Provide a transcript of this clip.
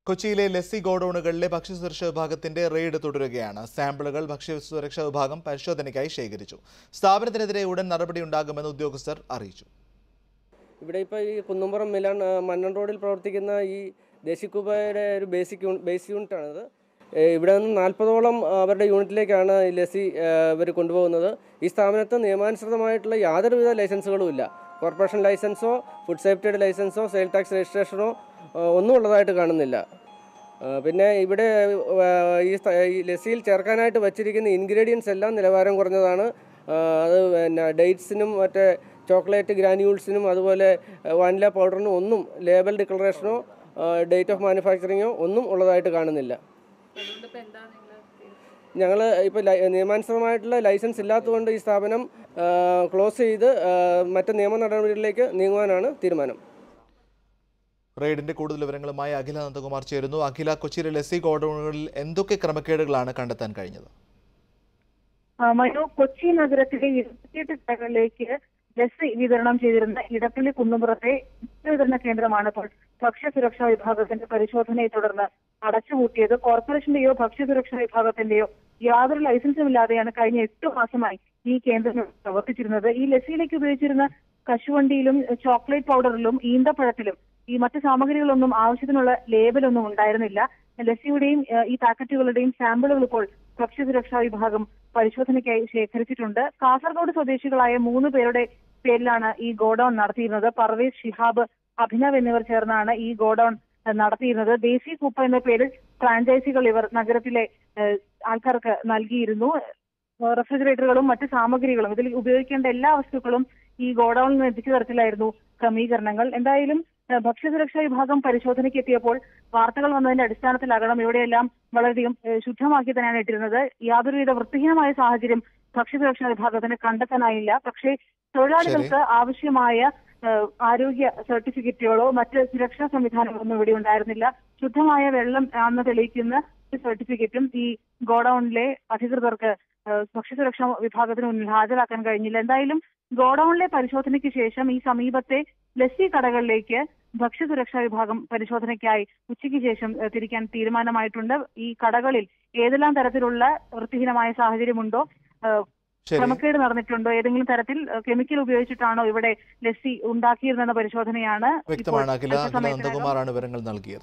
കൊച്ചിയിലെ ലസ്സി ഗോഡൌണുകളിലെ ഭക്ഷ്യസുരക്ഷാ വിഭാഗത്തിന്റെ റെയ്ഡ് തുടരുകയാണ് സാമ്പിളുകൾ ഭക്ഷ്യസുരക്ഷാ വിഭാഗം പരിശോധനയ്ക്കായി ശേഖരിച്ചു സ്ഥാപനത്തിനെതിരെ ഉടൻ നടപടിയുണ്ടാകുമെന്ന് ഉദ്യോഗസ്ഥർ അറിയിച്ചു ഇവിടെ ഇപ്പോൾ ഈ കുന്നുംപുറം മിലാൻ ആ, മന്നൻ റോഡിൽ പ്രവർത്തിക്കുന്ന ഈ ദേശിക്കുബയുടെ ഒരു ബേസിക് യൂൺ ബേസ് യൂണിറ്റാണിത് ഏ, ഇവിടെ നിന്ന് നാൽപ്പതോളം അവരുടെ യൂണിറ്റിലേക്കാണ് ഈ ലസ്സി ഇവർ കൊണ്ടുപോകുന്നത് ഈ സ്ഥാപനത്ത് നിയമാനുസൃതമായിട്ടുള്ള യാതൊരുവിധ ലൈസൻസുകളും ഇല്ല കോർപ്പറേഷൻ ലൈസൻസോ ഫുഡ് സേഫ്റ്റിയുടെ ലൈസൻസോ സെയിൽ ടാക്സ് രജിസ്ട്രേഷനോ ആ, ഒന്നും ഉള്ളതായിട്ട് കാണുന്നില്ല ആ, പിന്നെ ഇവിടെ ആ, ഈ സ്ഥ- ഈ ലസ്സിയിൽ ചേർക്കാനായിട്ട് വച്ചിരിക്കുന്ന ഇൻഗ്രീഡിയൻസ് എല്ലാം നിലവാരം കുറഞ്ഞതാണ് ആ, അത് പിന്നെ ഡേറ്റ്സിനും മറ്റേ ചോക്ലേറ്റ് ഗ്രാന്യൂൾസിനും അതുപോലെ വാനില പൗഡറിനും ഒന്നും ലേബൽ ഡിക്ലറേഷനോ ഡേറ്റ് ഓഫ് മാനുഫാക്ചറിങ്ങോ ഒന്നും ഉള്ളതായിട്ട് കാണുന്നില്ല ഞങ്ങൾ ഇപ്പോൾ നിയമാനുസൃതമായിട്ടുള്ള ലൈസൻസ് ഇല്ലാത്തതുകൊണ്ട് ഈ സ്ഥാപനം ക്ലോസ് ചെയ്ത് ആ, മറ്റ് നിയമ നടപടികളിലേക്ക് നീങ്ങുവാനാണ് തീരുമാനം റെയ്ഡിന്റെ കൂടുതൽ വിവരങ്ങളുമായി അഖില നന്ദകുമാർ ചേരുന്നു അഖില കൊച്ചിയിലെ ലസ്സി ഗോഡൌണുകളിൽ എന്തൊക്കെ ക്രമക്കേടുകളാണ് കണ്ടെത്താൻ കഴിഞ്ഞത് ആ, മനു കൊച്ചി നഗരത്തിലെ ഇരുപത്തിയെട്ട് കടകളിലേക്ക് ലസ് വിതരണം ചെയ്തിരുന്ന ഇടപ്പള്ളി കുന്നുംപുറത്തെ വിതരണ കേന്ദ്രമാണ് ഇപ്പോൾ ഭക്ഷ്യസുരക്ഷാ വിഭാഗത്തിന്റെ പരിശോധനയെ തുടർന്ന് അടച്ചുപൂട്ടിയത് കോർപ്പറേഷന്റെയോ ഭക്ഷ്യസുരക്ഷാ വിഭാഗത്തിന്റെയോ യാതൊരു ലൈസൻസും ഇല്ലാതെയാണ് കഴിഞ്ഞ എട്ട് മാസമായി ഈ കേന്ദ്രം പ്രവർത്തിച്ചിരുന്നത് ഈ ലസ്സിയിലേക്ക് ഉപയോഗിച്ചിരുന്ന കശുവണ്ടിയിലും ചോക്ലേറ്റ് പൗഡറിലും ഈന്തപ്പഴത്തിലും ഈ മറ്റു സാമഗ്രികളൊന്നും ആവശ്യത്തിനുള്ള ലേബലൊന്നും ഉണ്ടായിരുന്നില്ല ലസ്സിയുടെയും ഏഹ്, ഈ പാക്കറ്റുകളുടെയും സാമ്പിളുകൾ ഇപ്പോൾ ഭക്ഷ്യസുരക്ഷാ വിഭാഗം പരിശോധനയ്ക്കായി ശേഖരിച്ചിട്ടുണ്ട് കാസർഗോഡ് സ്വദേശികളായ മൂന്ന് പേരുടെ പേരിലാണ് ഈ ഗോഡൌൺ നടത്തിയിരുന്നത് പർവേസ് ഷിഹാബ് അഭിനവ് എന്നിവർ ചേർന്നാണ് ഈ ഗോഡൌൺ ഏഹ്, നടത്തിയിരുന്നത് ദേശീയ കുപ്പ എന്ന പേരിൽ ഫ്രാഞ്ചൈസികൾ ഇവർ നഗരത്തിലെ ഏഹ്, ആൾക്കാർക്ക് നൽകിയിരുന്നു ഏഹ്, റെഫ്രിജറേറ്ററുകളും മറ്റ് സാമഗ്രികളും ഇതിൽ ഉപയോഗിക്കേണ്ട എല്ലാ വസ്തുക്കളും ഈ ഗോഡൌണിൽ നിന്ന് എത്തിച്ചു തരത്തിലായിരുന്നു ക്രമീകരണങ്ങൾ എന്തായാലും ഏഹ്, ഭക്ഷ്യസുരക്ഷാ വിഭാഗം പരിശോധനയ്ക്ക് എത്തിയപ്പോൾ വാർത്തകൾ വന്നതിന്റെ അടിസ്ഥാനത്തിലാകണം ഇവിടെയെല്ലാം വളരെയധികം ഏഹ്, ശുദ്ധമാക്കി തന്നെയാണ് ഇട്ടിരുന്നത് യാതൊരുവിധ വൃത്തിഹീനമായ സാഹചര്യം ഭക്ഷ്യസുരക്ഷാ വിഭാഗത്തിന് കണ്ടെത്താനായില്ല പക്ഷേ തൊഴിലാളികൾക്ക് ആവശ്യമായ ഏഹ്, ആരോഗ്യ സർട്ടിഫിക്കറ്റുകളോ മറ്റ് സുരക്ഷാ സംവിധാനങ്ങളൊന്നും ഇവിടെ ഉണ്ടായിരുന്നില്ല ശുദ്ധമായ വെള്ളം ആണെന്ന് തെളിയിക്കുന്ന ഒരു സർട്ടിഫിക്കറ്റും ഈ ഗോഡൌണിലെ അധികൃതർക്ക് ഏഹ്, ഭക്ഷ്യസുരക്ഷാ വിഭാഗത്തിന് മുന്നിൽ ഹാജരാക്കാൻ കഴിഞ്ഞില്ല എന്തായാലും ഗോഡൌണിലെ പരിശോധനയ്ക്ക് ശേഷം ഈ സമീപത്തെ ലസ്സി കടകളിലേക്ക് ഭക്ഷ്യസുരക്ഷാ വിഭാഗം പരിശോധനയ്ക്കായി ഉച്ചയ്ക്ക് ശേഷം ഏഹ്, തിരിക്കാൻ തീരുമാനമായിട്ടുണ്ട് ഈ കടകളിൽ ഏതെല്ലാം തരത്തിലുള്ള വൃത്തിഹീനമായ സാഹചര്യമുണ്ടോ ഏഹ്, ശരി ക്രമക്കേട് നടന്നിട്ടുണ്ടോ ഏതെങ്കിലും തരത്തിൽ ഏഹ്, കെമിക്കൽ ഉപയോഗിച്ചിട്ടാണോ ഇവിടെ ലസ്സി ഉണ്ടാക്കിയിരുന്നെന്ന പരിശോധനയാണ് ഇപ്പോൾ വ്യക്തമാണ് അഖില അഖില അല്പസമയത്തിനകം നന്ദകുമാറാണ് വിവരങ്ങൾ നൽകിയത്